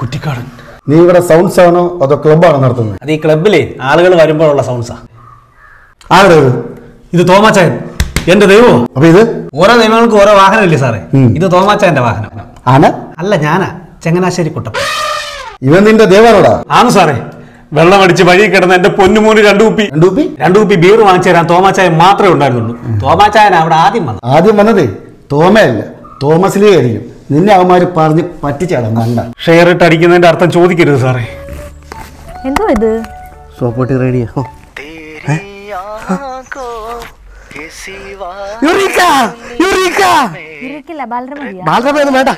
കുറ്റിക്കാടൻ നീ ഇവിടെ സൗണ്ട്സ് ആണോ അതോ ക്ലബ്ബാണോ നടത്തുന്നത് അത് ഈ ക്ലബിലെ ആളുകൾ വരുമ്പോഴുള്ള സൗണ്ട്സാ ആരുടെ ഇത് ഇത് തോമാച്ചായൻ എന്റെ ദൈവമോ അപ്പൊ ഇത് ഓരോ ദൈവങ്ങൾക്ക് ഓരോ വാഹനമില്ലേ സാറേ ഉം. ഇത് തോമാച്ചായന്റെ വാഹനം ആന അല്ല ഞാനാ ചങ്ങനാശ്ശേരി കുട്ടപ്പ ഇവൻ നിന്റെ ദേവാനോടാ ആണ് സാറേ വെള്ളം അടിച്ച് വഴി കിടന്ന എന്റെ പൊന്നുമൂന്ന് രണ്ടു കുപ്പി രണ്ടു കുപ്പി രണ്ടു കുപ്പി ബീർ വാങ്ങിച്ചു തരാൻ തോമാച്ചായൻ മാത്രമേ ഉണ്ടായിരുന്നുള്ളൂ തോമാച്ചായൻ അവിടെ ആദ്യം വന്നു ആദ്യം വന്നതേ തോമയല്ല തോമസ് ലീ ആയിരിക്കും നിന്നെ അവന്മാര് പറഞ്ഞ് പറ്റിച്ചാടാ മണ്ട ഷെയർ ഇട്ട് അടിക്കുന്നതിന്റെ അർത്ഥം ചോദിക്കരുത് സാറേ എന്തോ ഇത് സോപ്പോട്ടി റേഡിയോ ഇരിക്കില്ല ബാലരമതിയാ ബാലരമയൊന്നും വേണ്ട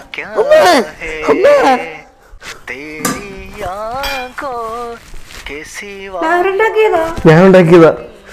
ഞാൻ ഉണ്ടാക്കിയതാ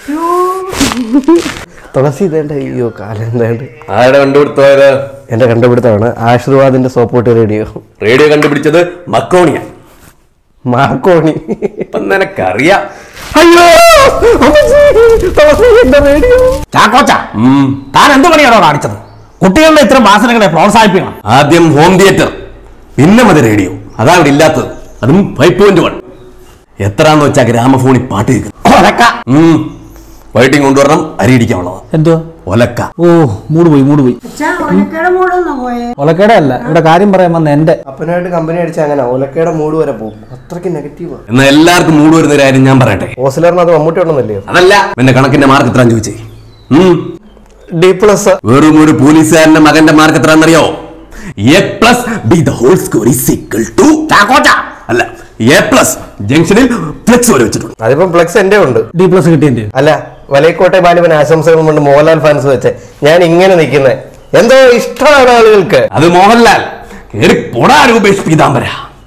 തുളസി ഇതേണ്ട അയ്യോ കാലം എന്താണ്ട് ആരുടെ കണ്ടുപിടുത്തമായത് എന്റെ കണ്ടുപിടുത്തമാണ് ആശീർവാദിന്റെ സോപ്പോട്ടി റേഡിയോ റേഡിയോ കണ്ടുപിടിച്ചത് മക്കോണിയ മാർക്കോണി ഇപ്പൊ നിനക്കറിയാം അയ്യോ അമ്മച്ചി, തുളസി എന്റെ റേഡിയോ ചാക്കോച്ച താൻ എന്ത് പണിയാണോ കാണിച്ചത് കുട്ടികളുടെ ഇത്തരം വാസനകളെ പ്രോത്സാഹിപ്പിക്കണം ആദ്യം ഹോം തിയേറ്റർ പിന്നെ മതി റേഡിയോ അതാ ഇവിടെ ഇല്ലാത്തത് അതും ഫൈവ് പോയിന്റ് വൺ എത്രാന്ന് വെച്ചാ ഗ്രാമഫോണിൽ പാട്ട് കേൾക്കും ഒലക്ക വൈകിട്ടും കൊണ്ടുവരണം അരി ഇടിക്കാനുള്ളത് എന്തോ ഒലക്ക ഓ മൂട് പോയി മൂട് പോയി ഒലക്കയുടെ അല്ല ഇവിടെ കാര്യം പറയാൻ വന്ന എന്റെ അപ്പനായിട്ട് കമ്പനി അടിച്ച അങ്ങനെ ഒലക്കയുടെ മൂഡ് വരെ പോകും അത്രയ്ക്ക് നെഗറ്റീവാ എന്നാൽ എല്ലാവർക്കും മൂട് വരുന്ന ഒരു കാര്യം ഞാൻ പറയട്ടെ ഓസിലറിന് അത് മമ്മൂട്ടി ഉണ്ടെന്നല്ലേ അതല്ല എന്റെ കണക്കിന്റെ മാർക്ക് എത്രാൻ ചോദിച്ചേ ഉം. ഡി പ്ലസ് വെറും ഒരു പോലീസുകാരന്റെ മകന്റെ മാർക്ക് എത്രാന്നറിയോ A plus B the whole score is equal to ചാക്കോച്ച അല്ല എ പ്ലസ് ജംഗ്ഷനിൽ ഫ്ലെക്സ് വരെ വെച്ചിട്ടുണ്ട് അതിപ്പം ഫ്ലെക്സ് എന്റെ ഉണ്ട് ഡി പ്ലസ് കിട്ടിയതിന്റെ അല്ല വലയക്കോട്ടെ ബാലുവൻ ആശംസകളും കൊണ്ട് മോഹൻലാൽ ഫാൻസ് വെച്ച് ഞാൻ ഇങ്ങനെ നിൽക്കുന്നത് എന്തോ ഇഷ്ടമാണ് ആളുകൾക്ക് അത് മോഹൻലാൽ കേറി പൊടാ രൂപേഷ് പീതാംബര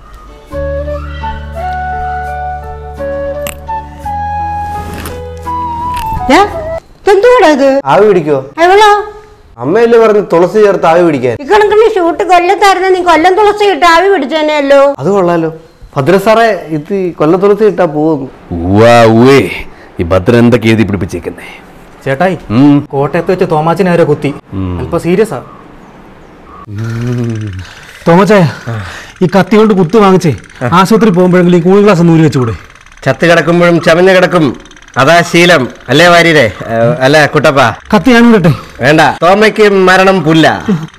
എന്തുകൂടാ ഇത് ആവി പിടിക്കോ എവളോ അമ്മയല്ലേ പറഞ്ഞു തുളസി ചേർത്ത് ആവി പിടിക്കാൻ ഇക്കണക്കിന് ഷൂട്ട് കൊല്ലത്തായിരുന്നു നീ കൊല്ലം തുളസി ഇട്ട് ആവി പിടിച്ചേനെയല്ലോ അത് കൊള്ളാലോ ഭദ്ര സാറേ ഇത് ഈ കൊല്ല തുളസി ഇട്ടാ പോവും ഉവ്വേ ഈ ഭദ്രൻ എന്തൊക്കെ എഴുതി പിടിപ്പിച്ചേക്കുന്നേ ചേട്ടായി കോട്ടയത്ത് വെച്ച് തോമാച്ചിനെ ആരോ കുത്തി അല്പം സീരിയസ് ആ തോമച്ചായ ഈ കത്തി കൊണ്ട് കുത്തി വാങ്ങിച്ചേ ആശുപത്രി പോകുമ്പോഴെങ്കിലും ഈ കൂളി ഗ്ലാസ് നൂല് വെച്ചുകൂടെ ചത്ത് കിടക്കുമ്പോഴും ചമഞ്ഞ് കിടക്കും അതാ ശീലം അല്ലേ വാര്യരെ ഏഹ്, അല്ല കുട്ടപ്പ കത്തി ഞാൻ വിടട്ടെ വേണ്ട തോമയ്ക്ക് മരണം പുല്ല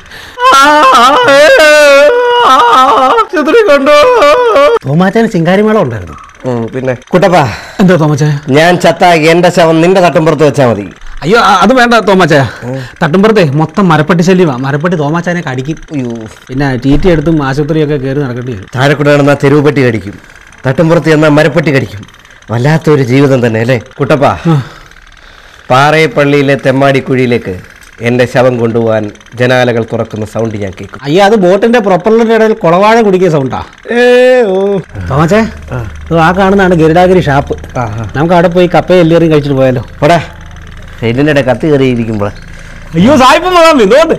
തോമാച്ചാന് ചിങ്കാരിമേളം ഉണ്ടായിരുന്നു ഉം, പിന്നെ കുട്ടപ്പ എന്താ തോമച്ചായ ഞാൻ ചത്ത എന്റെ ശവം നിന്റെ തട്ടുംപുറത്ത് വെച്ചാ മതി അയ്യോ ആ, അത് വേണ്ട തോമാച്ചായ തട്ടുംപുറത്തെ മൊത്തം മരപ്പട്ടി ശല്യമാ മരപ്പട്ടി തോമാച്ചാനെ കടിക്കും പിന്നെ ടി ടി എടുത്തും ആശുപത്രിയൊക്കെ കയറി നടക്കേണ്ടി വരും താഴെക്കൂടെ നടന്ന തെരുവുപെട്ടി കടിക്കും തട്ടുംപുറത്ത് ചെന്ന മരപ്പെട്ടി കടിക്കും വല്ലാത്തൊരു ജീവിതം തന്നെ അല്ലേ കുട്ടപ്പ പാറയപ്പള്ളിയിലെ തെമ്മാടിക്കുഴിയിലേക്ക് എന്റെ ശവം കൊണ്ടുപോകാൻ ജനാലകൾ തുറക്കുന്ന സൗണ്ട് ഞാൻ കേൾക്കും അയ്യോ അത് ബോട്ടിന്റെ പ്രൊപ്പലറിന്റെ ഇടയിൽ കുളവാഴ കുടിക്കുന്ന സൗണ്ടാ തോമച്ചേ ഇത് ആ കാണുന്നതാണ് ഗരുഡാഗിരി ഷാപ്പ് നമുക്ക് അവിടെ പോയി കപ്പയും എല്ലേറിയും കഴിച്ചിട്ട് പോയാലോ പോടാ ഇതിൻ്റെ ഇടയിൽ കത്തി കയറിയിരിക്കുമ്പോൾ അയ്യോ സായിപ്പം വരാൻ ഇതുകൊണ്ട്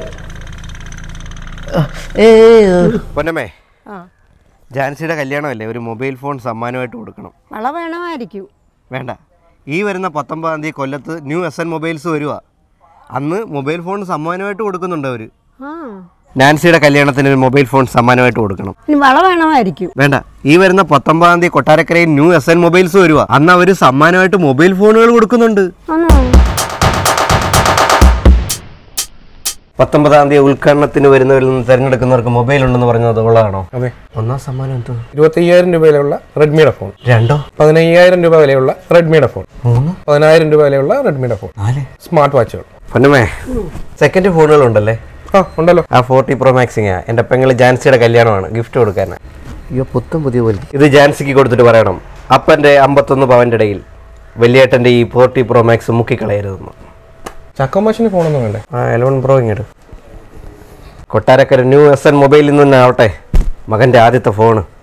പൊന്നമ്മേ ജാൻസിയുടെ കല്യാണമല്ലേ ഒരു മൊബൈൽ ഫോൺ സമ്മാനമായിട്ട് കൊടുക്കണം വള വേണമായിരിക്കും വേണ്ട ഈ വരുന്ന പത്തൊമ്പതാം തീയതി കൊല്ലത്ത് ന്യൂ എസ് എൻ മൊബൈൽസ് വരുക അന്ന് മൊബൈൽ ഫോൺ സമ്മാനമായിട്ട് കൊടുക്കുന്നുണ്ട് അവർ ആ നാൻസിയുടെ കല്യാണത്തിന് ഒരു മൊബൈൽ ഫോൺ സമ്മാനമായിട്ട് കൊടുക്കണം ഇനി വള വേണമായിരിക്കും വേണ്ട ഈ വരുന്ന പത്തൊമ്പതാം തീയതി കൊട്ടാരക്കരയിൽ ന്യൂ എസ് എൻ മൊബൈൽസ് വരുക അന്ന് അവർ സമ്മാനമായിട്ട് മൊബൈൽ ഫോണുകൾ കൊടുക്കുന്നുണ്ട് ആണോ പത്തൊമ്പതാം തീയതി ഉദ്ഘാടനത്തിന് വരുന്നവരിൽ നിന്ന് തിരഞ്ഞെടുക്കുന്നവർക്ക് മൊബൈൽ ഉണ്ടെന്ന് പറഞ്ഞത് ഉള്ളതാണോ അതെ ഒന്നാം സമ്മാനം എന്തോ ഇരുപത്തയ്യായിരം രൂപ വിലയുള്ള റെഡ്മിയുടെ ഫോൺ രണ്ടോ പതിനയ്യായിരം രൂപ വിലയുള്ള റെഡ്മിയുടെ ഫോൺ പതിനായിരം രൂപ വിലയുള്ള റെഡ്മിയുടെ ഫോൺ സ്മാർട്ട് വാച്ചുകൾ പൊന്നമ്മേ സെക്കൻഡ് ഫോണുകൾ ഉണ്ടല്ലേ ആ ഉണ്ടല്ലോ ആ ഫോർട്ടി പ്രോ മാക്സിങ് എൻ്റെ പെങ്ങൾ ജാൻസിയുടെ കല്യാണമാണ് ഗിഫ്റ്റ് കൊടുക്കാൻ അയ്യോ പുത്തം പുതിയ പോലെ ഇത് ജാൻസിക്ക് കൊടുത്തിട്ട് പറയണം അപ്പൻ്റെ അമ്പത്തൊന്ന് പവൻ്റെ ഇടയിൽ വലിയേട്ടൻ്റെ ഈ ഫോർട്ടി പ്രോ മാക്സ് മുക്കിക്കളയരുതെന്ന് ചക്കമാഷിന് ഫോണൊന്നും വേണ്ടേ ആ എലവൻ പ്രോ ഇങ്ങോട്ട് കൊട്ടാരക്കര ന്യൂ എസ് എൻ മൊബൈലിൽ നിന്ന് തന്നെ ആവട്ടെ മകൻ്റെ ആദ്യത്തെ ഫോണ്